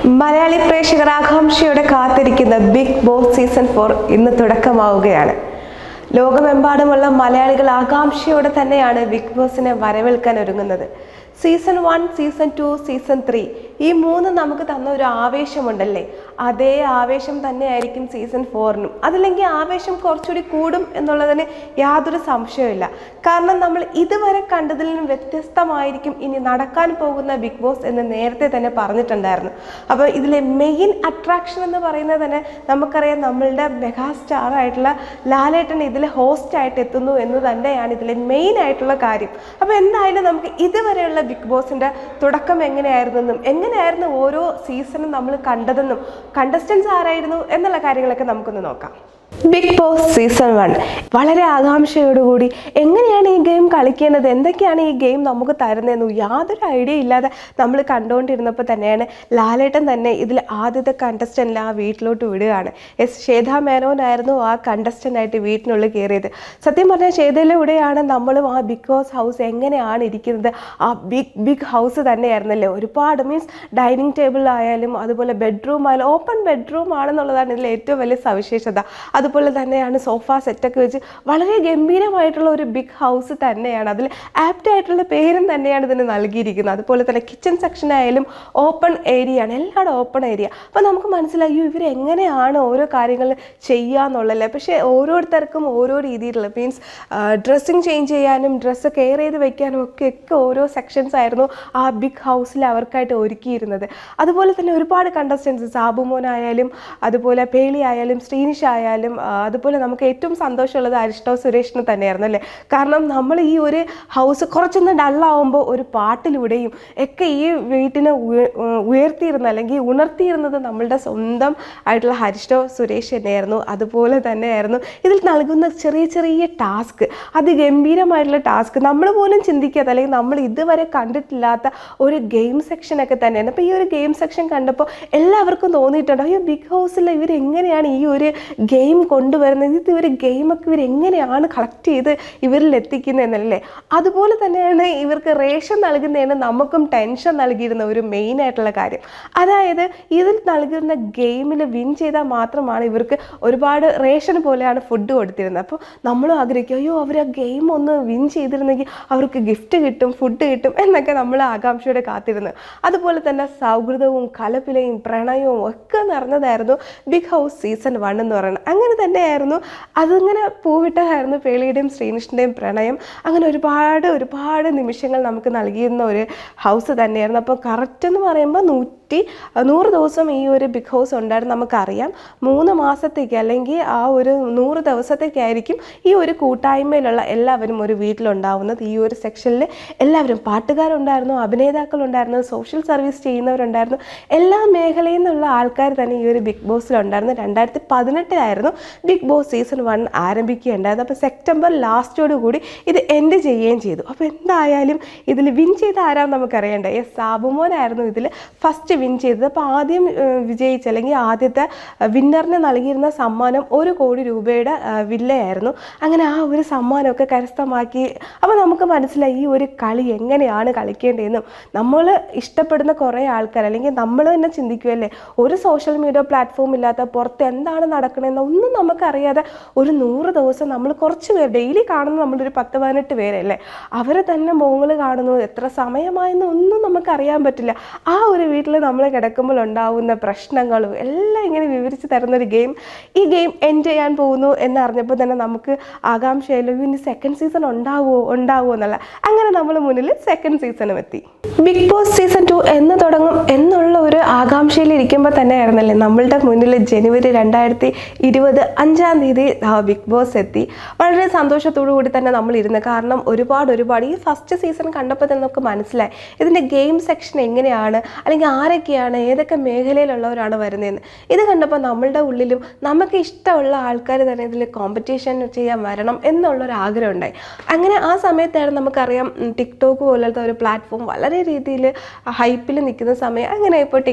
മലയാളി പ്രേക്ഷകർ ആകാംക്ഷയോടെ കാത്തിരിക്കുന്ന ബിഗ് ബോസ് സീസൺ ഫോർ ഇന്ന് തുടക്കമാവുകയാണ് ലോകമെമ്പാടുമുള്ള മലയാളികൾ ആകാംക്ഷയോടെ തന്നെയാണ് ബിഗ് ബോസിനെ വരവേൽക്കാൻ ഒരുങ്ങുന്നത് season one season two season three ഈ മൂന്ന് നമുക്ക് തന്ന ഒരു ആവേശമുണ്ടല്ലേ അതേ ആവേശം തന്നെയായിരിക്കും സീസൺ ഫോറിനും അതല്ലെങ്കിൽ ആവേശം കുറച്ചുകൂടി കൂടും എന്നുള്ളതിന് യാതൊരു സംശയമില്ല കാരണം നമ്മൾ ഇതുവരെ കണ്ടതിൽ നിന്നും വ്യത്യസ്തമായിരിക്കും ഇനി നടക്കാൻ പോകുന്ന ബിഗ് ബോസ് എന്ന് നേരത്തെ തന്നെ പറഞ്ഞിട്ടുണ്ടായിരുന്നു അപ്പോൾ ഇതിലെ മെയിൻ അട്രാക്ഷൻ എന്ന് പറയുന്നത് തന്നെ നമുക്കറിയാം നമ്മളുടെ മെഗാസ്റ്റാർ ആയിട്ടുള്ള ലാലേട്ടൻ ഇതിൽ ഹോസ്റ്റ് ആയിട്ട് എത്തുന്നു എന്ന് തന്നെയാണ് ഇതിലെ മെയിൻ ആയിട്ടുള്ള കാര്യം അപ്പോൾ എന്തായാലും നമുക്ക് ഇതുവരെയുള്ള ബിഗ് ബോസിൻ്റെ തുടക്കം എങ്ങനെയായിരുന്നെന്നും എങ്ങനെയായിരുന്നു ഓരോ സീസണും നമ്മൾ കണ്ടതെന്നും കണ്ടസ്റ്റൻസ് ആരായിരുന്നു എന്നുള്ള കാര്യങ്ങളൊക്കെ നമുക്കൊന്ന് നോക്കാം ബിഗ് ബോസ് സീസൺ വൺ വളരെ ആകാംക്ഷയോടുകൂടി എങ്ങനെയാണ് ഈ ഗെയിം കളിക്കേണ്ടത് എന്തൊക്കെയാണ് ഈ ഗെയിം നമുക്ക് തരുന്നതെന്ന് യാതൊരു ഐഡിയ ഇല്ലാതെ നമ്മൾ കണ്ടുകൊണ്ടിരുന്നപ്പോൾ തന്നെയാണ് ലാലേട്ടൻ തന്നെ ഇതിൽ ആദ്യത്തെ കണ്ടസ്റ്റൻറ്റിൽ ആ വീട്ടിലോട്ട് വിടുകയാണ് എസ് ശ്വേത മേനോനായിരുന്നു ആ കണ്ടസ്റ്റൻ്റ് ആയിട്ട് വീട്ടിനുള്ളിൽ കയറിയത് സത്യം പറഞ്ഞാൽ ശ്വേതയിലൂടെയാണ് നമ്മളും ആ ബിഗ് ബോസ് ഹൗസ് എങ്ങനെയാണ് ഇരിക്കുന്നത് ആ ബിഗ് ബിഗ് ഹൗസ് തന്നെയായിരുന്നല്ലേ ഒരുപാട് മീൻസ് ഡൈനിങ് ടേബിൾ ആയാലും അതുപോലെ ബെഡ്റൂം ആയാലും ഓപ്പൺ ബെഡ്റൂം ആണെന്നുള്ളതാണ് ഇതിലെ ഏറ്റവും വലിയ സവിശേഷത അതുപോലെ തന്നെയാണ് സോഫ സെറ്റൊക്കെ വെച്ച് വളരെ ഗംഭീരമായിട്ടുള്ള ഒരു ബിഗ് ഹൗസ് തന്നെയാണ് അതിൽ ആപ്റ്റ് ആയിട്ടുള്ള പേരും തന്നെയാണ് ഇതിന് നൽകിയിരിക്കുന്നത് അതുപോലെ തന്നെ കിച്ചൺ സെക്ഷൻ ആയാലും ഓപ്പൺ ഏരിയ ആണ് എല്ലായിടും ഓപ്പൺ ഏരിയ അപ്പോൾ നമുക്ക് മനസ്സിലായി "അയ്യോ, ഇവർ എങ്ങനെയാണ് ഓരോ കാര്യങ്ങൾ ചെയ്യുക എന്നുള്ളതല്ലേ പക്ഷേ ഓരോരുത്തർക്കും ഓരോ രീതിയിലുള്ള മീൻസ് ഡ്രസ്സിങ് ചേഞ്ച് ചെയ്യാനും ഡ്രസ്സ് കെയർ ചെയ്ത് വെക്കാനും ഒക്കെ ഒക്കെ ഓരോ സെക്ഷൻസ് ആയിരുന്നു ആ ബിഗ് ഹൗസിൽ അവർക്കായിട്ട് ഒരുക്കിയിരുന്നത് അതുപോലെ തന്നെ ഒരുപാട് കണ്ടസ്റ്റൻസ് സാബുമോനായാലും അതുപോലെ പേളി ആയാലും ശ്രീനിഷ് ആയാലും ആ, അതുപോലെ നമുക്ക് ഏറ്റവും സന്തോഷമുള്ളത് അരിഷ്ടോ സുരേഷിന് തന്നെയായിരുന്നു അല്ലേ കാരണം നമ്മൾ ഈ ഒരു ഹൗസ് കുറച്ചൊന്ന് ഡള്ളാവുമ്പോൾ ഒരു പാട്ടിലൂടെയും ഒക്കെ ഈ വീട്ടിനെ ഉയ- ഉ- ഉയർത്തിയിരുന്ന അല്ലെങ്കിൽ ഉണർത്തിയിരുന്നത് നമ്മളുടെ സ്വന്തം ആയിട്ടുള്ള ഹരിഷ്ടോ സുരേഷ് തന്നെയായിരുന്നു അതുപോലെ തന്നെയായിരുന്നു ഇതിൽ നൽകുന്ന ചെറിയ ചെറിയ ടാസ്ക് അതിഗംഭീരമായിട്ടുള്ള ടാസ്ക് നമ്മൾ പോലും ചിന്തിക്കാത്ത അല്ലെങ്കിൽ നമ്മൾ ഇതുവരെ കണ്ടിട്ടില്ലാത്ത ഒരു ഗെയിം സെക്ഷനൊക്കെ തന്നെയാണ് അപ്പോൾ ഈ ഒരു ഗെയിം സെക്ഷൻ കണ്ടപ്പോൾ എല്ലാവർക്കും തോന്നിയിട്ടുണ്ട് അയ്യോ ബിഗ് ഹൗസിൽ ഇവർ എങ്ങനെയാണ് ഈ ഒരു ഗെയിം കൊണ്ടുവരുന്നത് ഇത് ഇവർ ഗെയിമൊക്കെ ഇവർ എങ്ങനെയാണ് കളക്ട് ചെയ്ത് ഇവരിൽ എത്തിക്കുന്നതെന്നല്ലേ അതുപോലെ തന്നെയാണ് ഇവർക്ക് റേഷൻ നൽകുന്നതിന് നമുക്കും ടെൻഷൻ നൽകിയിരുന്ന ഒരു മെയിൻ ആയിട്ടുള്ള കാര്യം അതായത് ഇതിൽ നൽകുന്ന ഗെയിമിൽ വിൻ ചെയ്താൽ മാത്രമാണ് ഇവർക്ക് ഒരുപാട് റേഷൻ പോലെയാണ് ഫുഡ് കൊടുത്തിരുന്നത് അപ്പോൾ നമ്മളും ആഗ്രഹിക്കും അയ്യോ അവർ ആ ഗെയിം ഒന്ന് വിൻ ചെയ്തിരുന്നെങ്കിൽ അവർക്ക് ഗിഫ്റ്റ് കിട്ടും ഫുഡ് കിട്ടും എന്നൊക്കെ നമ്മൾ ആകാംക്ഷയോടെ കാത്തിരുന്നു അതുപോലെ തന്നെ സൗഹൃദവും കലപിലയും പ്രണയവും ഒക്കെ നിറഞ്ഞതായിരുന്നു ബിഗ് ഹൗസ് സീസൺ വൺ എന്ന് പറയുന്നത് അങ്ങനെ തന്നെയായിരുന്നു അതിങ്ങനെ പൂവിട്ടതായിരുന്നു പേളിയുടെയും ശ്രീനിഷിൻ്റെയും പ്രണയം അങ്ങനെ ഒരുപാട് ഒരുപാട് നിമിഷങ്ങൾ നമുക്ക് നൽകിയിരുന്ന ഒരു ഹൗസ് തന്നെയായിരുന്നു അപ്പോൾ കറക്റ്റ് എന്ന് പറയുമ്പോൾ നൂറ്റി നൂറ് ദിവസം ഈ ഒരു ബിഗ് ഹൗസ് ഉണ്ടായിരുന്നു നമുക്കറിയാം മൂന്ന് മാസത്തേക്ക് അല്ലെങ്കിൽ ആ ഒരു നൂറ് ദിവസത്തേക്കായിരിക്കും ഈ ഒരു കൂട്ടായ്മയിലുള്ള എല്ലാവരും ഒരു വീട്ടിലുണ്ടാവുന്നത് ഈ ഒരു സെക്ഷനിൽ എല്ലാവരും പാട്ടുകാരുണ്ടായിരുന്നു അഭിനേതാക്കളുണ്ടായിരുന്നു സോഷ്യൽ സർവീസ് ചെയ്യുന്നവരുണ്ടായിരുന്നു എല്ലാ മേഖലയിൽ നിന്നുള്ള ആൾക്കാർ തന്നെ ഈ ഒരു ബിഗ് ബോസിലുണ്ടായിരുന്നു രണ്ടായിരത്തി പതിനെട്ടിലായിരുന്നു ബിഗ് ബോസ് സീസൺ വൺ ആരംഭിക്കുകയുണ്ടായിരുന്നു അപ്പോൾ സെപ്റ്റംബർ ലാസ്റ്റോടു കൂടി ഇത് എൻഡ് ചെയ്യുകയും ചെയ്തു അപ്പോൾ എന്തായാലും ഇതിൽ വിൻ ചെയ്ത ആരാന്ന് നമുക്കറിയണ്ടേ എസ് സാബുമോനായിരുന്നു ഇതിൽ ഫസ്റ്റ് വിൻ ചെയ്തത് അപ്പോൾ ആദ്യം ഏഹ്, വിജയിച്ച അല്ലെങ്കിൽ ആദ്യത്തെ വിന്നറിന് നൽകിയിരുന്ന സമ്മാനം ഒരു കോടി രൂപയുടെ ഏഹ്, വില്ലയായിരുന്നു അങ്ങനെ ആ ഒരു സമ്മാനമൊക്കെ കരസ്ഥമാക്കി അപ്പോൾ നമുക്ക് മനസ്സിലായി ഈ ഒരു കളി എങ്ങനെയാണ് കളിക്കേണ്ടതെന്നും നമ്മൾ ഇഷ്ടപ്പെടുന്ന കുറേ ആൾക്കാർ അല്ലെങ്കിൽ നമ്മൾ തന്നെ ചിന്തിക്കുമല്ലേ ഒരു സോഷ്യൽ മീഡിയ പ്ലാറ്റ്ഫോം ഇല്ലാത്ത പുറത്ത് എന്താണ് നടക്കണമെന്ന് ഒന്നും നമുക്കറിയാതെ ഒരു നൂറ് ദിവസം നമ്മൾ കുറച്ച് പേർ ഡെയിലി കാണുന്ന നമ്മളൊരു പത്ത് പതിനെട്ട് പേരല്ലേ അവരെ തന്നെ മോങ്ങൾ കാണുന്നു എത്ര സമയമായെന്ന് ഒന്നും നമുക്കറിയാൻ പറ്റില്ല ആ ഒരു വീട്ടിൽ നമ്മൾ കിടക്കുമ്പോൾ ഉണ്ടാവുന്ന പ്രശ്നങ്ങളും എല്ലാം ഇങ്ങനെ വിവരിച്ച് തരുന്ന ഒരു ഗെയിം ഈ ഗെയിം എൻഡ് ചെയ്യാൻ പോകുന്നു എന്നറിഞ്ഞപ്പോൾ തന്നെ നമുക്ക് ആകാംക്ഷയായാലും ഇനി സെക്കൻഡ് സീസൺ ഉണ്ടാവുമോ ഉണ്ടാവുമോ എന്നുള്ള അങ്ങനെ നമ്മൾ മുന്നിൽ സെക്കൻഡ് സീസണും എത്തി ബിഗ് ബോസ് സീസൺ ടു എന്ന് തുടങ്ങും എന്നുള്ള ഒരു ആകാംക്ഷയിൽ ഇരിക്കുമ്പോൾ തന്നെ ആയിരുന്നല്ലേ നമ്മളുടെ മുന്നിൽ ജനുവരി രണ്ടായിരത്തി ഇരുപത് അഞ്ചാം തീയതി ആ, ബിഗ് ബോസ് എത്തി വളരെ സന്തോഷത്തോടു കൂടി തന്നെ നമ്മൾ ഇരുന്ന് കാരണം ഒരുപാട് ഒരുപാട് ഈ ഫസ്റ്റ് സീസൺ കണ്ടപ്പോൾ തന്നെ നമുക്ക് മനസ്സിലായി ഇതിൻ്റെ ഗെയിം സെക്ഷൻ എങ്ങനെയാണ് അല്ലെങ്കിൽ ആരൊക്കെയാണ് ഏതൊക്കെ മേഖലയിലുള്ളവരാണ് വരുന്നതെന്ന് ഇത് കണ്ടപ്പോൾ നമ്മളുടെ ഉള്ളിലും നമുക്ക് ഇഷ്ടമുള്ള ആൾക്കാർ തന്നെ ഇതിൽ കോമ്പറ്റീഷൻ ചെയ്യാൻ വരണം എന്നുള്ളൊരു ആഗ്രഹം ഉണ്ടായി അങ്ങനെ ആ സമയത്തായിരുന്നു നമുക്കറിയാം ഉം, ടിക്ടോക്ക് പോലത്തെ ഒരു പ്ലാറ്റ്ഫോം വളരെ രീതിയിൽ ഹൈപ്പിൽ നിൽക്കുന്ന സമയം അങ്ങനെ ഇപ്പോൾ ടിക്ടോക്കിൽ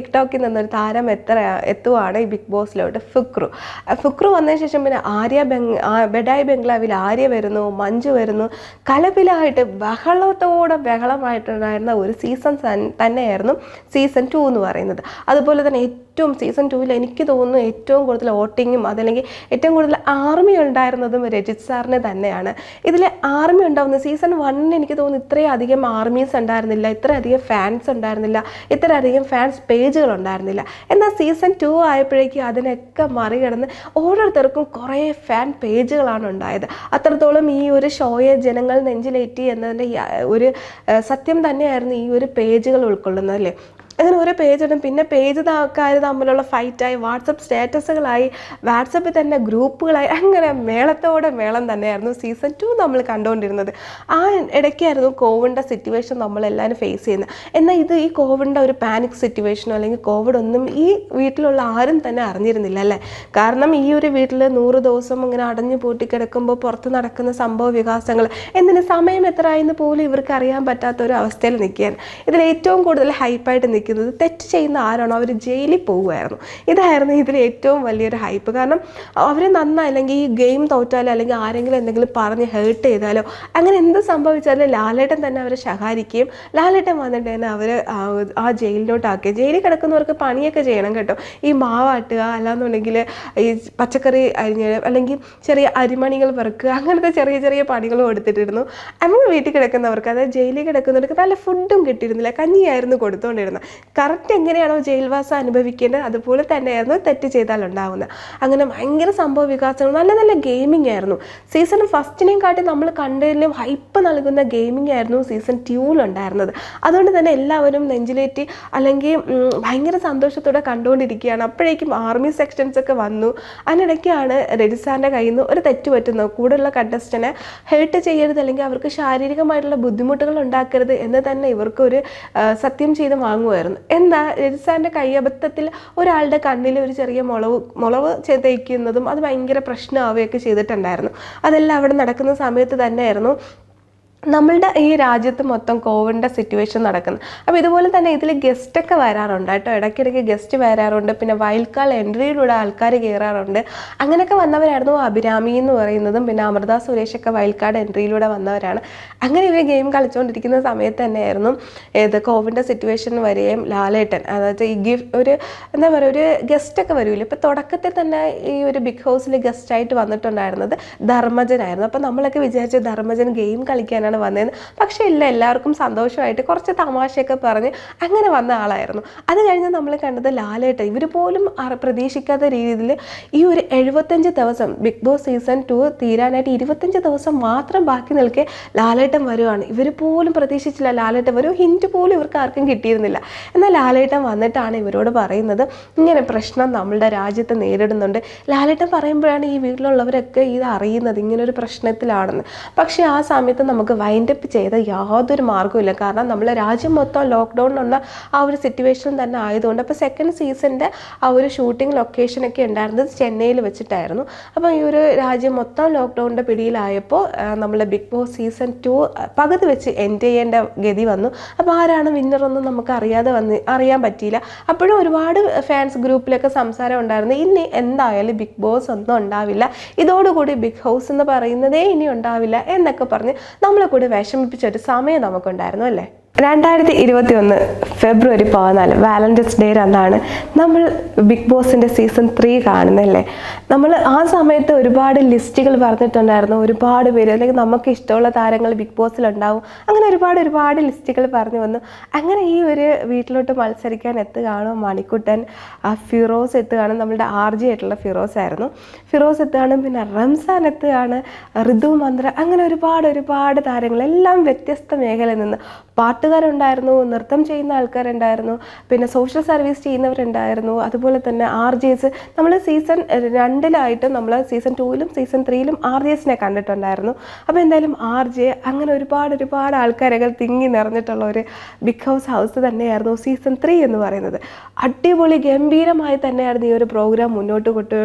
എന്നൊരു താരം എത്ര എത്തുവാണ് ഈ ബിഗ് ബോസിലോട്ട് ഫുക്രു ആ ഫുക്രു വന്നതിന് ശേഷം പിന്നെ ആര്യ ബംഗ് ആ ബെഡായി ബംഗ്ലാവിൽ ആര്യ വരുന്നു മഞ്ജു വരുന്നു കലപിലായിട്ട് ബഹളത്തോടെ ബഹളമായിട്ടുണ്ടായിരുന്ന ഒരു സീസൺ തന്നെയായിരുന്നു സീസൺ ടു എന്ന് പറയുന്നത് അതുപോലെ തന്നെ ഏറ്റവും സീസൺ ടൂവിൽ എനിക്ക് തോന്നുന്നു ഏറ്റവും കൂടുതൽ വോട്ടിങ്ങും അതല്ലെങ്കിൽ ഏറ്റവും കൂടുതൽ ആർമി ഉണ്ടായിരുന്നതും രജിത് സാറിന് തന്നെയാണ് ഇതിൽ ആർമി ഉണ്ടാവുന്നത് സീസൺ വണ്ണിന് എനിക്ക് തോന്നുന്നു ഇത്രയും അധികം ആർമീസ് ഉണ്ടായിരുന്നില്ല ഇത്രയധികം ഫാൻസ് ഉണ്ടായിരുന്നില്ല ഇത്രയധികം ഫാൻസ് പേജുകൾ ഉണ്ടായിരുന്നില്ല എന്നാൽ സീസൺ ടു ആയപ്പോഴേക്കും അതിനൊക്കെ മറികടന്ന് ഓരോരുത്തർക്കും കുറേ ഫാൻ പേജുകളാണ് ഉണ്ടായത് അത്രത്തോളം ഈ ഒരു ഷോയെ ജനങ്ങൾ നെഞ്ചിലേറ്റി എന്നതിൻ്റെ ഈ, ആ, ഒരു ആ, സത്യം തന്നെയായിരുന്നു ഈ ഒരു പേജുകൾ ഉൾക്കൊള്ളുന്നത് അല്ലേ അങ്ങനെ ഓരോ പേജ് ഇടും പിന്നെ പേജ് ആൾക്കാർ തമ്മിലുള്ള ഫൈറ്റായി വാട്സപ്പ് സ്റ്റാറ്റസുകളായി വാട്സപ്പിൽ തന്നെ ഗ്രൂപ്പുകളായി അങ്ങനെ മേളത്തോടെ മേളം തന്നെയായിരുന്നു സീസൺ ടു നമ്മൾ കണ്ടുകൊണ്ടിരുന്നത് ആ ഇടയ്ക്കായിരുന്നു കോവിഡിൻ്റെ സിറ്റുവേഷൻ നമ്മളെല്ലാവരും ഫേസ് ചെയ്യുന്നത് എന്നാൽ ഇത് ഈ കോവിഡിൻ്റെ ഒരു പാനിക് സിറ്റുവേഷനോ അല്ലെങ്കിൽ കോവിഡ് ഒന്നും ഈ വീട്ടിലുള്ള ആരും തന്നെ അറിഞ്ഞിരുന്നില്ല അല്ലേ കാരണം ഈ ഒരു വീട്ടിൽ നൂറ് ദിവസം ഇങ്ങനെ അടഞ്ഞു പൂട്ടി കിടക്കുമ്പോൾ പുറത്ത് നടക്കുന്ന സംഭവ വികാസങ്ങൾ എന്തിന് സമയം എത്ര ആയെന്ന് പോലും ഇവർക്ക് അറിയാൻ പറ്റാത്ത ഒരു അവസ്ഥയിൽ നിൽക്കുകയാണ് ഇതിൽ ഏറ്റവും കൂടുതൽ ഹൈപ്പായിട്ട് നിൽക്കുന്നത് തെറ്റ് ചെയ്യുന്ന ആരാണോ അവർ ജയിലിൽ പോകുമായിരുന്നു ഇതായിരുന്നു ഇതിൽ ഏറ്റവും വലിയൊരു ഹൈപ്പ് കാരണം അവർ നന്നായി അല്ലെങ്കിൽ ഈ ഗെയിം തോറ്റാലോ അല്ലെങ്കിൽ ആരെങ്കിലും എന്തെങ്കിലും പറഞ്ഞ് ഹേർട്ട് ചെയ്താലോ അങ്ങനെ എന്ത് സംഭവിച്ചാലും ലാലേട്ടൻ തന്നെ അവരെ ശകാരിക്കുകയും ലാലേട്ടൻ വന്നിട്ട് തന്നെ അവർ ആ ജയിലിലോട്ടാക്കുകയും ജയിലിൽ കിടക്കുന്നവർക്ക് പണിയൊക്കെ ചെയ്യണം കേട്ടോ ഈ മാവാട്ടുക അല്ലാന്നുണ്ടെങ്കിൽ ഈ പച്ചക്കറി അരിഞ്ഞ് അല്ലെങ്കിൽ ചെറിയ അരിമണികൾ പെറുക്കുക അങ്ങനത്തെ ചെറിയ ചെറിയ പണികളും എടുത്തിട്ടിരുന്നു നമ്മൾ വീട്ടിൽ കിടക്കുന്നവർക്ക് അതായത് ജയിലിൽ കിടക്കുന്നവർക്ക് നല്ല ഫുഡും കിട്ടിയിരുന്നില്ല കഞ്ഞിയായിരുന്നു കൊടുത്തുകൊണ്ടിരുന്നത് കറക്റ്റ് എങ്ങനെയാണോ ജയിൽവാസം അനുഭവിക്കേണ്ടത് അതുപോലെ തന്നെയായിരുന്നു തെറ്റ് ചെയ്താൽ ഉണ്ടാവുന്നത് അങ്ങനെ ഭയങ്കര സംഭവ വികാസങ്ങൾ നല്ല നല്ല ഗെയിമിംഗ് ആയിരുന്നു സീസൺ ഫസ്റ്റിനെയും കാട്ടി നമ്മൾ കണ്ടതിലും ഹൈപ്പ് നൽകുന്ന ഗെയിമിംഗ് ആയിരുന്നു സീസൺ ട്യൂലുണ്ടായിരുന്നത് അതുകൊണ്ട് തന്നെ എല്ലാവരും നെഞ്ചിലേറ്റി അല്ലെങ്കിൽ ഉം, ഭയങ്കര സന്തോഷത്തോടെ കണ്ടുകൊണ്ടിരിക്കുകയാണ് അപ്പോഴേക്കും ആർമി സെക്ഷൻസ് ഒക്കെ വന്നു അതിനിടയ്ക്കാണ് രജിസാറിൻ്റെ കയ്യിൽ നിന്ന് ഒരു തെറ്റ് പറ്റുന്നത് കൂടെയുള്ള കണ്ടസ്റ്റനെ ഹേർട്ട് ചെയ്യരുത് അല്ലെങ്കിൽ അവർക്ക് ശാരീരികമായിട്ടുള്ള ബുദ്ധിമുട്ടുകൾ ഉണ്ടാക്കരുത് എന്ന് തന്നെ ഇവർക്കൊരു ആ, സത്യം ചെയ്ത് വാങ്ങുമായിരുന്നു എന്താ രജിസാറിൻ്റെ കയ്യബദ്ധത്തിൽ ഒരാളുടെ കണ്ണിൽ ഒരു ചെറിയ മുളവ് മുളവ് ചെ- തേക്കുന്നതും അത് ഭയങ്കര പ്രശ്നമാവുകയൊക്കെ ചെയ്തിട്ടുണ്ടായിരുന്നു അതെല്ലാം അവിടെ നടക്കുന്ന സമയത്ത് തന്നെയായിരുന്നു നമ്മളുടെ ഈ രാജ്യത്ത് മൊത്തം കോവിഡിൻ്റെ സിറ്റുവേഷൻ നടക്കുന്നത് അപ്പോൾ ഇതുപോലെ തന്നെ ഇതിൽ ഗസ്റ്റൊക്കെ വരാറുണ്ട് കേട്ടോ ഇടയ്ക്കിടയ്ക്ക് ഗസ്റ്റ് വരാറുണ്ട് പിന്നെ വൈൽഡ് എൻട്രിയിലൂടെ ആൾക്കാർ കയറാറുണ്ട് അങ്ങനെയൊക്കെ വന്നവരായിരുന്നു അഭിരാമി എന്ന് പറയുന്നതും പിന്നെ അമൃത സുരേഷൊക്കെ വൈൽഡ് കാർഡ് എൻട്രിയിലൂടെ വന്നവരാണ് അങ്ങനെ ഇവർ ഗെയിം കളിച്ചുകൊണ്ടിരിക്കുന്ന സമയത്ത് തന്നെയായിരുന്നു ഏത് കോവിഡിൻ്റെ സിറ്റുവേഷൻ വരികയും ലാലേട്ടൻ അതായത് ഈ ഗിഫ്റ്റ് ഒരു എന്താ പറയുക ഒരു ഗസ്റ്റൊക്കെ വരുമല്ലോ ഇപ്പോൾ തുടക്കത്തിൽ തന്നെ ഈ ഒരു ബിഗ് ഹൗസിൽ ഗസ്റ്റായിട്ട് വന്നിട്ടുണ്ടായിരുന്നത് ധർമ്മജനായിരുന്നു അപ്പോൾ നമ്മളൊക്കെ വിചാരിച്ചു ധർമ്മജൻ ഗെയിം കളിക്കാനാണ് വന്നതെന്ന് പക്ഷേ ഇല്ല എല്ലാവർക്കും സന്തോഷമായിട്ട് കുറച്ച് തമാശയൊക്കെ പറഞ്ഞ് അങ്ങനെ വന്ന ആളായിരുന്നു അത് കഴിഞ്ഞ് നമ്മൾ കണ്ടത് ലാലേട്ടൻ ഇവർ പോലും അറ- പ്രതീക്ഷിക്കാത്ത രീതിയിൽ ഈ ഒരു എഴുപത്തഞ്ച് ദിവസം ബിഗ് ബോസ് സീസൺ ടു തീരാനായിട്ട് ഇരുപത്തഞ്ച് ദിവസം മാത്രം ബാക്കി നിൽക്കെ ലാലേട്ടൻ വരുവാണ് ഇവർ പോലും പ്രതീക്ഷിച്ചില്ല ലാലേട്ടൻ വരും ഹിൻറ്റ് പോലും ഇവർക്ക് ആർക്കും കിട്ടിയിരുന്നില്ല എന്നാൽ ലാലേട്ടൻ വന്നിട്ടാണ് ഇവരോട് പറയുന്നത് ഇങ്ങനെ പ്രശ്നം നമ്മളുടെ രാജ്യത്ത് നേരിടുന്നുണ്ട് ലാലേട്ടൻ പറയുമ്പോഴാണ് ഈ വീട്ടിലുള്ളവരൊക്കെ ഇത് അറിയുന്നത് ഇങ്ങനെ ഒരു പ്രശ്നത്തിലാണെന്ന് പക്ഷേ ആ സമയത്ത് നമുക്ക് വൈൻഡപ്പ് ചെയ്ത യാതൊരു മാർഗ്ഗമില്ല കാരണം നമ്മളെ രാജ്യം മൊത്തം ലോക്ക്ഡൗണിലുള്ള ആ ഒരു സിറ്റുവേഷൻ തന്നെ ആയതുകൊണ്ട് അപ്പോൾ സെക്കൻഡ് സീസണിൻ്റെ ആ ഒരു ഷൂട്ടിംഗ് ലൊക്കേഷനൊക്കെ ഉണ്ടായിരുന്നത് ചെന്നൈയിൽ വെച്ചിട്ടായിരുന്നു അപ്പോൾ ഈ ഒരു രാജ്യം മൊത്തം ലോക്ക്ഡൗണിൻ്റെ പിടിയിലായപ്പോൾ നമ്മളെ ബിഗ് ബോസ് സീസൺ ടു പകുതി വെച്ച് എൻഡ് ചെയ്യേണ്ട ഗതി വന്നു അപ്പോൾ ആരാണ് വിന്നറൊന്നും നമുക്ക് അറിയാതെ വന്ന് അറിയാൻ പറ്റിയില്ല അപ്പോഴും ഒരുപാട് ഫാൻസ് ഗ്രൂപ്പിലൊക്കെ സംസാരം ഉണ്ടായിരുന്നു ഇനി എന്തായാലും ബിഗ് ബോസ് ഒന്നും ഉണ്ടാവില്ല ഇതോടുകൂടി ബിഗ് ഹൗസ് എന്ന് പറയുന്നതേ ഇനി ഉണ്ടാവില്ല എന്നൊക്കെ പറഞ്ഞ് നമ്മളെ കൂടി വിഷമിപ്പിച്ച ഒരു സമയം നമുക്കുണ്ടായിരുന്നു അല്ലേ രണ്ടായിരത്തി ഇരുപത്തി ഒന്ന് ഫെബ്രുവരി പതിനാല് വാലന്റൈൻസ് ഡേ അന്നാണ് നമ്മൾ ബിഗ് ബോസിൻ്റെ സീസൺ ത്രീ കാണുന്നല്ലേ നമ്മൾ ആ സമയത്ത് ഒരുപാട് ലിസ്റ്റുകൾ പറഞ്ഞിട്ടുണ്ടായിരുന്നു ഒരുപാട് പേര് അല്ലെങ്കിൽ നമുക്ക് ഇഷ്ടമുള്ള താരങ്ങൾ ബിഗ് ബോസിലുണ്ടാവും അങ്ങനെ ഒരുപാട് ഒരുപാട് ലിസ്റ്റുകൾ പറഞ്ഞു വന്നു അങ്ങനെ ഈ ഒരു വീട്ടിലോട്ട് മത്സരിക്കാൻ എത്തുകയാണ് മണിക്കുട്ടൻ ആ ഫിറോസ് എത്തുകയാണ് നമ്മളുടെ ആർ ജി ആയിട്ടുള്ള ഫിറോസ് ആയിരുന്നു ഫിറോസ് എത്തുകയാണ് പിന്നെ റംസാൻ എത്തുകയാണ് ഋതു മന്ത്ര അങ്ങനെ ഒരുപാട് ഒരുപാട് താരങ്ങൾ എല്ലാം വ്യത്യസ്ത മേഖലയിൽ നിന്ന് പാട്ടുകാരുണ്ടായിരുന്നു നൃത്തം ചെയ്യുന്ന ആൾക്കാരുണ്ടായിരുന്നു പിന്നെ സോഷ്യൽ സർവീസ് ചെയ്യുന്നവരുണ്ടായിരുന്നു അതുപോലെ തന്നെ ആർ ജെസ് നമ്മൾ സീസൺ രണ്ടിലായിട്ട് നമ്മൾ സീസൺ ടൂവിലും സീസൺ ത്രീയിലും ആർ ജെസിനെ കണ്ടിട്ടുണ്ടായിരുന്നു അപ്പോൾ എന്തായാലും ആർ ജെ അങ്ങനെ ഒരുപാട് ഒരുപാട് ആൾക്കാരൊക്കെ തിങ്ങി നിറഞ്ഞിട്ടുള്ള ഒരു ബിഗ് ഹൗസ് ഹൗസ് തന്നെയായിരുന്നു സീസൺ ത്രീ എന്ന് പറയുന്നത് അടിപൊളി ഗംഭീരമായി തന്നെയായിരുന്നു ഈ ഒരു പ്രോഗ്രാം മുന്നോട്ട് കൊണ്ടു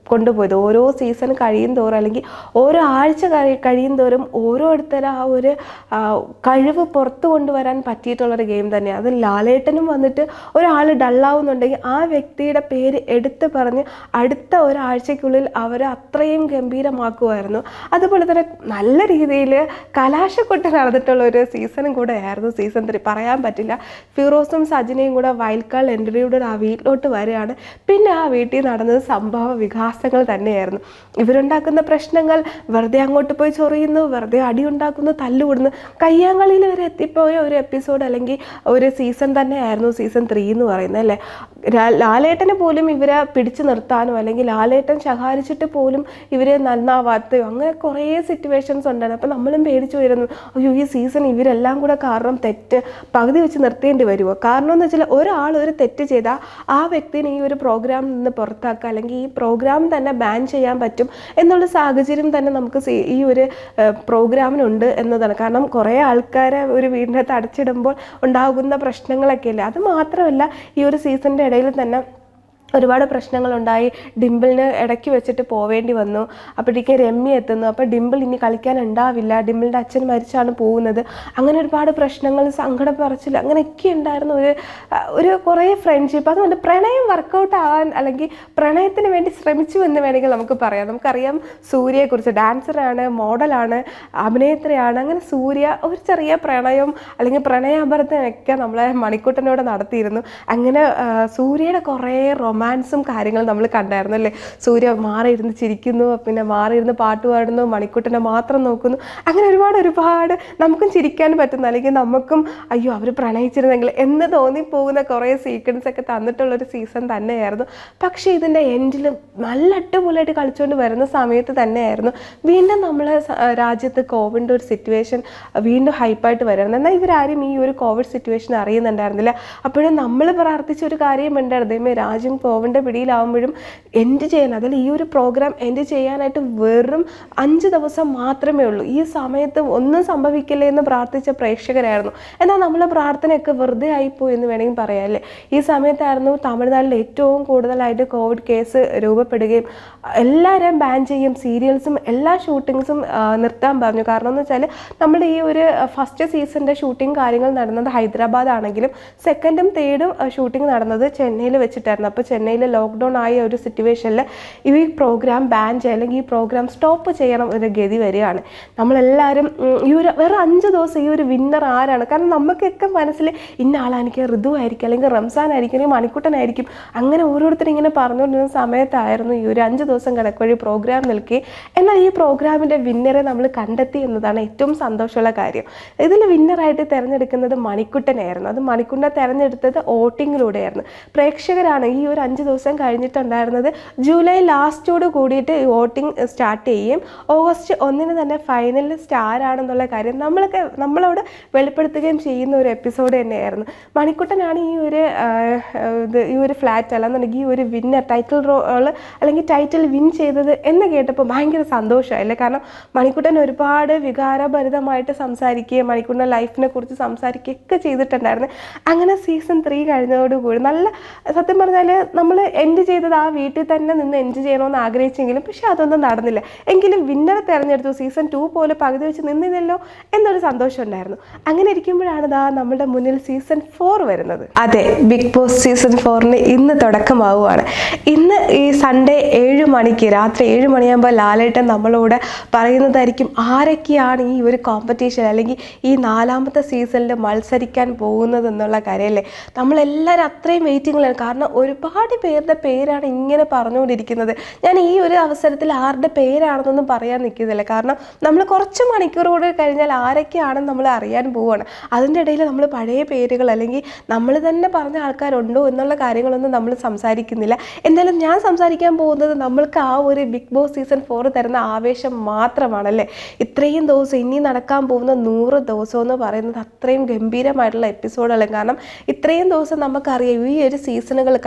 കൊണ്ടുപോയത് ഓരോ സീസൺ കഴിയും തോറും അല്ലെങ്കിൽ ഓരോ ആഴ്ച കഴി കഴിയും തോറും ഓരോരുത്തരും ആ ഒരു ആ, കഴിവ് പുറത്തു കൊണ്ടുവരാൻ പറ്റിയിട്ടുള്ളൊരു ഗെയിം തന്നെയാണ് അത് ലാലേട്ടനും വന്നിട്ട് ഒരാൾ ഡള്ളാവുന്നുണ്ടെങ്കിൽ ആ വ്യക്തിയുടെ പേര് എടുത്ത് പറഞ്ഞ് അടുത്ത ഒരാഴ്ചയ്ക്കുള്ളിൽ അവർ അത്രയും ഗംഭീരമാക്കുമായിരുന്നു അതുപോലെ തന്നെ നല്ല രീതിയിൽ കലാശക്കൊട്ട് നടന്നിട്ടുള്ള ഒരു സീസണും കൂടെ ആയിരുന്നു സീസൺ ത്രീ പറയാൻ പറ്റില്ല ഫിറോസും സജിനയും കൂടെ വൈൽഡ് കാർഡ് എൻട്രിയുടെ ആ വീട്ടിലോട്ട് വരികയാണ് പിന്നെ ആ വീട്ടിൽ നടന്നത് സംഭവ വികാസങ്ങൾ തന്നെയായിരുന്നു ഇവരുണ്ടാക്കുന്ന പ്രശ്നങ്ങൾ വെറുതെ അങ്ങോട്ട് പോയി ചൊറിയുന്നു വെറുതെ അടി ഉണ്ടാക്കുന്നു തല്ലുവിടുന്നു കയ്യാങ്കളിയിൽ വരെ എത്തിപ്പോയ ഒരു എപ്പിസോഡ് അല്ലെങ്കിൽ ഒരു സീസൺ തന്നെയായിരുന്നു സീസൺ ത്രീ എന്ന് പറയുന്നത് അല്ലേ രാ- ലാലേട്ടനെ പോലും ഇവരെ പിടിച്ചു നിർത്താനോ അല്ലെങ്കിൽ ലാലേട്ടൻ ശകാരിച്ചിട്ട് പോലും ഇവരെ നന്നാവാത്തയോ അങ്ങനെ കുറേ സിറ്റുവേഷൻസ് ഉണ്ടായിരുന്നു അപ്പം നമ്മളും പേടിച്ചു വരുന്നു അയ്യോ ഈ സീസൺ ഇവരെല്ലാം കൂടെ കാരണം തെറ്റ് പകുതി വെച്ച് നിർത്തേണ്ടി വരുമോ കാരണം എന്ന് വെച്ചാൽ ഒരാൾ ഒരു തെറ്റ് ചെയ്താൽ ആ വ്യക്തിനെ ഈ ഒരു പ്രോഗ്രാമിൽ നിന്ന് പുറത്താക്കുക അല്ലെങ്കിൽ ഈ പ്രോഗ്രാം തന്നെ ബാൻ ചെയ്യാൻ പറ്റും എന്നുള്ള സാഹചര്യം തന്നെ നമുക്ക് സി- ഈ ഒരു പ്രോഗ്രാമിനുണ്ട് എന്നതാണ് കാരണം കുറേ ആൾക്കാരെ ഒരു വീടിനകത്ത് അടച്ചിടുമ്പോൾ ഉണ്ടാകുന്ന പ്രശ്നങ്ങളൊക്കെ അല്ലേ അത് മാത്രമല്ല ഈ ഒരു സീസണിൻ്റെ ഇടയിൽ തന്നെ ഒരുപാട് പ്രശ്നങ്ങളുണ്ടായി ഡിംപിളിന് ഇടയ്ക്ക് വെച്ചിട്ട് പോവേണ്ടി വന്നു അപ്പോഴേക്കും രമ്യ എത്തുന്നു അപ്പോൾ ഡിംപിൾ ഇനി കളിക്കാൻ ഉണ്ടാവില്ല ഡിംപിളിൻ്റെ അച്ഛൻ മരിച്ചാണ് പോകുന്നത് അങ്ങനെ ഒരുപാട് പ്രശ്നങ്ങൾ സങ്കടം പറച്ചിൽ അങ്ങനെയൊക്കെ ഉണ്ടായിരുന്നു ഒരു ആ, ഒരു കുറേ ഫ്രണ്ട്ഷിപ്പ് അതുകൊണ്ട് പ്രണയം വർക്കൗട്ട് ആവാൻ അല്ലെങ്കിൽ പ്രണയത്തിന് വേണ്ടി ശ്രമിച്ചു എന്ന് വേണമെങ്കിൽ നമുക്ക് പറയാം നമുക്കറിയാം സൂര്യയെക്കുറിച്ച് ഡാൻസറാണ് മോഡലാണ് അഭിനേത്രിയാണ് അങ്ങനെ സൂര്യ ഒരു ചെറിയ പ്രണയം അല്ലെങ്കിൽ പ്രണയാഭ്യർത്ഥനയൊക്കെ നമ്മളെ മണിക്കൂട്ടനോട് നടത്തിയിരുന്നു അങ്ങനെ ആ, സൂര്യയുടെ കുറേ റൊമാൻസും കാര്യങ്ങളും നമ്മൾ കണ്ടായിരുന്നു അല്ലേ സൂര്യ മാറിയിരുന്ന് ചിരിക്കുന്നു പിന്നെ മാറിയിരുന്ന് പാട്ട് പാടുന്നു മണിക്കൂട്ടനെ മാത്രം നോക്കുന്നു അങ്ങനെ ഒരുപാട് ഒരുപാട് നമുക്കും ചിരിക്കാൻ പറ്റുന്ന അല്ലെങ്കിൽ നമുക്കും അയ്യോ അവർ പ്രണയിച്ചിരുന്നെങ്കിൽ എന്ന് തോന്നിപ്പോകുന്ന കുറേ സീക്വൻസ് ഒക്കെ തന്നിട്ടുള്ളൊരു സീസൺ തന്നെയായിരുന്നു പക്ഷേ ഇതിൻ്റെ എൻഡിൽ നല്ല അടിപൊളിയായിട്ട് കളിച്ചുകൊണ്ട് വരുന്ന സമയത്ത് തന്നെയായിരുന്നു വീണ്ടും നമ്മളെ സ- രാജ്യത്ത് കോവിഡിൻ്റെ ഒരു സിറ്റുവേഷൻ വീണ്ടും ഹൈപ്പായിട്ട് വരുന്നത് എന്നാൽ ഇവരാരും ഈ ഒരു കോവിഡ് സിറ്റുവേഷൻ അറിയുന്നുണ്ടായിരുന്നില്ല അപ്പോഴും നമ്മൾ പ്രാർത്ഥിച്ച ഒരു കാര്യം ഉണ്ടായിരുന്നു ദൈവമേ രാജ്യം കോവിഡിൻ്റെ പിടിയിലാവുമ്പോഴും എൻഡ് ചെയ്യാൻ അതിൽ ഈ ഒരു പ്രോഗ്രാം എൻഡ് ചെയ്യാനായിട്ട് വെറും അഞ്ച് ദിവസം മാത്രമേ ഉള്ളൂ ഈ സമയത്ത് ഒന്നും സംഭവിക്കില്ലേ എന്ന് പ്രാർത്ഥിച്ച പ്രേക്ഷകരായിരുന്നു എന്നാൽ നമ്മളെ പ്രാർത്ഥനയൊക്കെ വെറുതെ ആയിപ്പോയി എന്ന് വേണമെങ്കിൽ പറയാം അല്ലേ ഈ സമയത്തായിരുന്നു തമിഴ്നാട്ടിൽ ഏറ്റവും കൂടുതലായിട്ട് കോവിഡ് കേസ് രൂപപ്പെടുകയും എല്ലാവരെയും ബാൻ ചെയ്യും സീരിയൽസും എല്ലാ ഷൂട്ടിങ്സും നിർത്താൻ പറഞ്ഞു കാരണം എന്ന് വെച്ചാൽ നമ്മുടെ ഈ ഒരു ഫസ്റ്റ് സീസണിൻ്റെ ഷൂട്ടിംഗ് കാര്യങ്ങൾ നടന്നത് ഹൈദരാബാദ് ആണെങ്കിലും സെക്കൻഡും തേർഡും ഷൂട്ടിംഗ് നടന്നത് ചെന്നൈയിൽ വെച്ചിട്ടായിരുന്നു അപ്പോൾ ചെന്നൈയിൽ ലോക്ക്ഡൗൺ ആയ ഒരു സിറ്റുവേഷനിൽ ഈ പ്രോഗ്രാം ബാൻ ചെയ്യുക അല്ലെങ്കിൽ ഈ പ്രോഗ്രാം സ്റ്റോപ്പ് ചെയ്യണം ഒരു ഗതി വരികയാണ് നമ്മളെല്ലാവരും ഉം, ഈ ഒരു വെറും അഞ്ച് ദിവസം ഈ ഒരു വിന്നർ ആരാണ് കാരണം നമുക്കൊക്കെ മനസ്സിൽ ഇന്ന ആളായിരിക്കും ഋതു ആയിരിക്കും അല്ലെങ്കിൽ റംസാൻ ആയിരിക്കും അല്ലെങ്കിൽ മണിക്കുട്ടനായിരിക്കും അങ്ങനെ ഓരോരുത്തരും ഇങ്ങനെ പറഞ്ഞുകൊണ്ടിരുന്ന സമയത്തായിരുന്നു ഈ ഒരു അഞ്ച് ദിവസം കണക്കുവഴി പ്രോഗ്രാം നിൽക്കി എന്നാൽ ഈ പ്രോഗ്രാമിൻ്റെ വിന്നറെ നമ്മൾ കണ്ടെത്തി എന്നതാണ് ഏറ്റവും സന്തോഷമുള്ള കാര്യം ഇതിൽ വിന്നറായിട്ട് തിരഞ്ഞെടുക്കുന്നത് മണിക്കുട്ടനായിരുന്നു അത് മണിക്കുട്ടനെ തിരഞ്ഞെടുത്തത് വോട്ടിങ്ങിലൂടെയായിരുന്നു പ്രേക്ഷകരാണ് ഈ ഒരു അഞ്ച് ദിവസം കഴിഞ്ഞിട്ടുണ്ടായിരുന്നത് ജൂലൈ ലാസ്റ്റോട് കൂടിയിട്ട് ഈ വോട്ടിംഗ് സ്റ്റാർട്ട് ചെയ്യും ഓഗസ്റ്റ് ഒന്നിന് തന്നെ ഫൈനലിൽ സ്റ്റാർ ആണെന്നുള്ള കാര്യം നമ്മളൊക്കെ നമ്മളോട് വെളിപ്പെടുത്തുകയും ചെയ്യുന്ന ഒരു എപ്പിസോഡ് തന്നെയായിരുന്നു മണിക്കുട്ടനാണ് ഈ ഒരു ആ, ഇത് ഈ ഒരു ഫ്ലാറ്റ് അല്ലെന്നുണ്ടെങ്കിൽ ഈ ഒരു വിന്നർ ടൈറ്റിൽ റോൾ അല്ലെങ്കിൽ ടൈറ്റിൽ വിൻ ചെയ്തത് എന്ന് കേട്ടപ്പോൾ ഭയങ്കര സന്തോഷമായില്ലേ കാരണം മണിക്കുട്ടൻ ഒരുപാട് വികാരഭരിതമായിട്ട് സംസാരിക്കുകയും മണിക്കുട്ടൻ്റെ ലൈഫിനെ കുറിച്ച് സംസാരിക്കുകയൊക്കെ ചെയ്തിട്ടുണ്ടായിരുന്നു അങ്ങനെ സീസൺ ത്രീ കഴിഞ്ഞതോടുകൂടി നല്ല സത്യം പറഞ്ഞാൽ നമ്മൾ എൻഡ് ചെയ്തത് ആ വീട്ടിൽ തന്നെ നിന്ന് എൻജോയ് ചെയ്യണമെന്ന് ആഗ്രഹിച്ചെങ്കിലും പക്ഷെ അതൊന്നും നടന്നില്ല എങ്കിലും വിന്നറെ തിരഞ്ഞെടുത്തു സീസൺ ടു പോലെ പകുതി വെച്ച് നിന്നില്ലല്ലോ എന്നൊരു സന്തോഷം ഉണ്ടായിരുന്നു അങ്ങനെ ഇരിക്കുമ്പോഴാണ് ദാ നമ്മുടെ മുന്നിൽ സീസൺ ഫോർ വരുന്നത് അതെ ബിഗ് ബോസ് സീസൺ ഫോറിന് ഇന്ന് തുടക്കമാവുകയാണ് ഇന്ന് ഈ സൺഡേ ഏഴ് മണിക്ക് രാത്രി ഏഴ് മണിയാകുമ്പോൾ ലാലേട്ടൻ നമ്മളോട് പറയുന്നതായിരിക്കും ആരൊക്കെയാണ് ഈ ഒരു കോമ്പറ്റീഷൻ അല്ലെങ്കിൽ ഈ നാലാമത്തെ സീസണിൽ മത്സരിക്കാൻ പോകുന്നത് എന്നുള്ള കാര്യമല്ലേ നമ്മളെല്ലാവരും അത്രയും വെയിറ്റിങ്ങിലാണ് കാരണം ഒരുപാട് പേരുടെ പേരാണ് ഇങ്ങനെ പറഞ്ഞുകൊണ്ടിരിക്കുന്നത് ഞാൻ ഈ ഒരു അവസരത്തിൽ ആരുടെ പേരാണെന്നൊന്നും പറയാൻ നിൽക്കുന്നില്ല കാരണം നമ്മൾ കുറച്ച് മണിക്കൂർ കൂടെ കഴിഞ്ഞാൽ ആരൊക്കെയാണെന്ന് നമ്മൾ അറിയാൻ പോവുകയാണ് അതിൻ്റെ ഇടയിൽ നമ്മൾ പഴയ പേരുകൾ അല്ലെങ്കിൽ നമ്മൾ തന്നെ പറഞ്ഞ ആൾക്കാരുണ്ടോ എന്നുള്ള കാര്യങ്ങളൊന്നും നമ്മൾ സംസാരിക്കുന്നില്ല എന്തായാലും ഞാൻ സംസാരിക്കാൻ പോകുന്നത് നമ്മൾക്ക് ആ ഒരു ബിഗ് ബോസ് സീസൺ ഫോർ തരുന്ന ആവേശം മാത്രമാണല്ലേ ഇത്രയും ദിവസം ഇനി നടക്കാൻ പോകുന്ന നൂറ് ദിവസം എന്ന് പറയുന്നത് അത്രയും ഗംഭീരമായിട്ടുള്ള എപ്പിസോഡുകൾ കാരണം ഇത്രയും ദിവസം നമുക്കറിയാം ഈ ഒരു സീസണുകൾ കഴിഞ്ഞ സീസൺ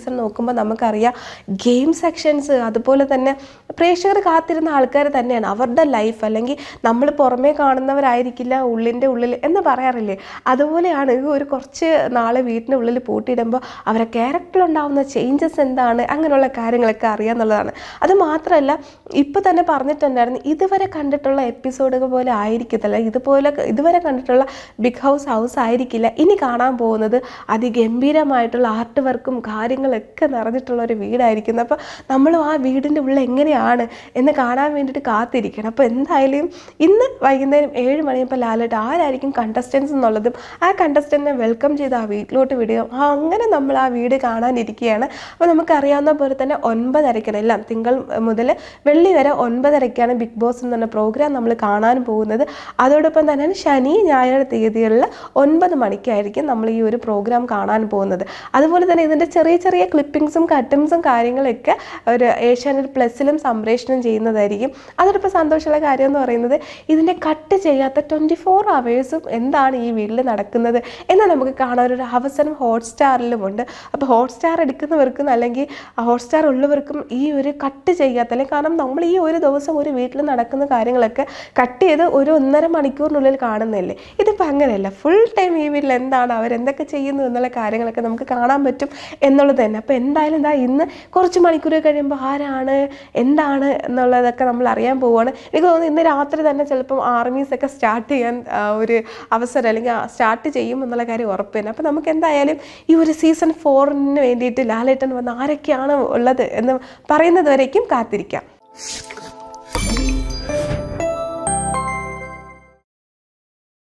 സീസൺ നോക്കുമ്പോൾ നമുക്കറിയാം ഗെയിം സെക്ഷൻസ് അതുപോലെ തന്നെ പ്രേക്ഷകർ കാത്തിരുന്ന ആൾക്കാർ തന്നെയാണ് അവരുടെ ലൈഫ് അല്ലെങ്കിൽ നമ്മൾ പുറമേ കാണുന്നവരായിരിക്കില്ല ഉള്ളിൻ്റെ ഉള്ളിൽ എന്ന് പറയാറില്ലേ അതുപോലെയാണ് ഈ ഒരു കുറച്ച് നാളെ വീട്ടിൻ്റെ ഉള്ളിൽ പൂട്ടിയിടുമ്പോൾ അവരുടെ ക്യാരക്ടറിലുണ്ടാവുന്ന ചേഞ്ചസ് എന്താണ് അങ്ങനെയുള്ള കാര്യങ്ങളൊക്കെ അറിയാമെന്നുള്ളതാണ് അത് മാത്രമല്ല ഇപ്പോൾ തന്നെ പറഞ്ഞിട്ടുണ്ടായിരുന്നു ഇതുവരെ കണ്ടിട്ടുള്ള എപ്പിസോഡുകൾ പോലെ ആയിരിക്കത്തില്ല ഇതുപോലെ ഇതുവരെ കണ്ടിട്ടുള്ള ബിഗ് ഹൗസ് ഹൗസ് ആയിരിക്കില്ല ഇനി കാണാൻ പോകുന്നത് അതിഗംഭീരമായിട്ടുള്ള ആർട്ട് വർക്കും കാര്യങ്ങളൊക്കെ നിറഞ്ഞിട്ടുള്ള ഒരു വീടായിരിക്കുന്നത് അപ്പോൾ നമ്മളും ആ വീടിൻ്റെ ഉള്ളിൽ എങ്ങനെയാണ് എന്ന് കാണാൻ വേണ്ടിയിട്ട് കാത്തിരിക്കണം അപ്പോൾ എന്തായാലും ഇന്ന് വൈകുന്നേരം ഏഴ് മണിയപ്പോൾ ലാലേട്ട് ആരായിരിക്കും കണ്ടസ്റ്റൻസ് എന്നുള്ളതും ആ കണ്ടസ്റ്റൻറ്റിനെ വെൽക്കം ചെയ്ത് ആ വീട്ടിലോട്ട് വിടുക ആ അങ്ങനെ നമ്മൾ ആ വീട് കാണാനിരിക്കുകയാണ് അപ്പോൾ നമുക്കറിയാവുന്ന പോലെ തന്നെ ഒൻപതരയ്ക്കാണ് എല്ലാം തിങ്കൾ മുതൽ വെള്ളി വരെ ഒൻപതരയ്ക്കാണ് ബിഗ് ബോസ് എന്ന് പറഞ്ഞ പ്രോഗ്രാം നമ്മൾ കാണാൻ പോകുന്നത് അതോടൊപ്പം തന്നെയാണ് ശനി ഞായർ തീയതികളിൽ ഒൻപത് മണിക്കായിരിക്കും നമ്മൾ ഈ ഒരു പ്രോഗ്രാം കാണാൻ പോകുന്നത് അതുപോലെ തന്നെ ഇതിൻ്റെ ചെറിയ ചെറിയ ക്ലിപ്പിങ്സും കട്ടിങ്സും കാര്യങ്ങളൊക്കെ ഒരു ഏഷ്യാനെറ്റ് പ്ലസിലും സംപ്രേഷണം ചെയ്യുന്നതായിരിക്കും അതോടൊപ്പം സന്തോഷമുള്ള കാര്യം എന്ന് പറയുന്നത് ഇതിൻ്റെ കട്ട് ചെയ്യാത്ത ട്വൻറ്റി ഫോർ അവേഴ്സും എന്താണ് ഈ വീട്ടിൽ നടക്കുന്നത് എന്ന് നമുക്ക് കാണാൻ ഒരു അവസരം ഹോട്ട്സ്റ്റാറിലുമുണ്ട് അപ്പോൾ ഹോട്ട്സ്റ്റാർ എടുക്കുന്നവർക്കും അല്ലെങ്കിൽ ഹോട്ട്സ്റ്റാർ ഉള്ളവർക്കും ഈ ഒരു കട്ട് ചെയ്യാത്ത അല്ലെങ്കിൽ കാരണം നമ്മൾ ഈ ഒരു ദിവസം ഒരു വീട്ടിൽ നടക്കുന്ന കാര്യങ്ങളൊക്കെ കട്ട് ചെയ്ത് ഒരു ഒന്നര മണിക്കൂറിനുള്ളിൽ കാണുന്നില്ലേ ഇതിപ്പോൾ അങ്ങനെയല്ല ഫുൾ ടൈം ഈ വീട്ടിൽ എന്താണ് അവരെന്തൊക്കെ ചെയ്യുന്നു എന്നുള്ള കാര്യങ്ങളൊക്കെ നമുക്ക് കാണാൻ പറ്റും എന്നുള്ളത് തന്നെ അപ്പോൾ എന്തായാലും എന്താ ഇന്ന് കുറച്ച് മണിക്കൂർ കഴിയുമ്പോൾ ആരാണ് എന്താണ് എന്നുള്ളതൊക്കെ നമ്മൾ അറിയാൻ പോവുകയാണ് എനിക്ക് തോന്നുന്നു ഇന്ന് രാത്രി തന്നെ ചിലപ്പം ആർമീസ് ഒക്കെ സ്റ്റാർട്ട് ചെയ്യാൻ ആ, ഒരു അവസരം അല്ലെങ്കിൽ സ്റ്റാർട്ട് ചെയ്യും എന്നുള്ള കാര്യം ഉറപ്പ് തന്നെ അപ്പോൾ നമുക്ക് എന്തായാലും ഈ ഒരു സീസൺ ഫോറിന് വേണ്ടിയിട്ട് ലാലേട്ടൻ വന്ന് ആരൊക്കെയാണ് ഉള്ളത് എന്ന് പറയുന്നത് വരേക്കും കാത്തിരിക്കാം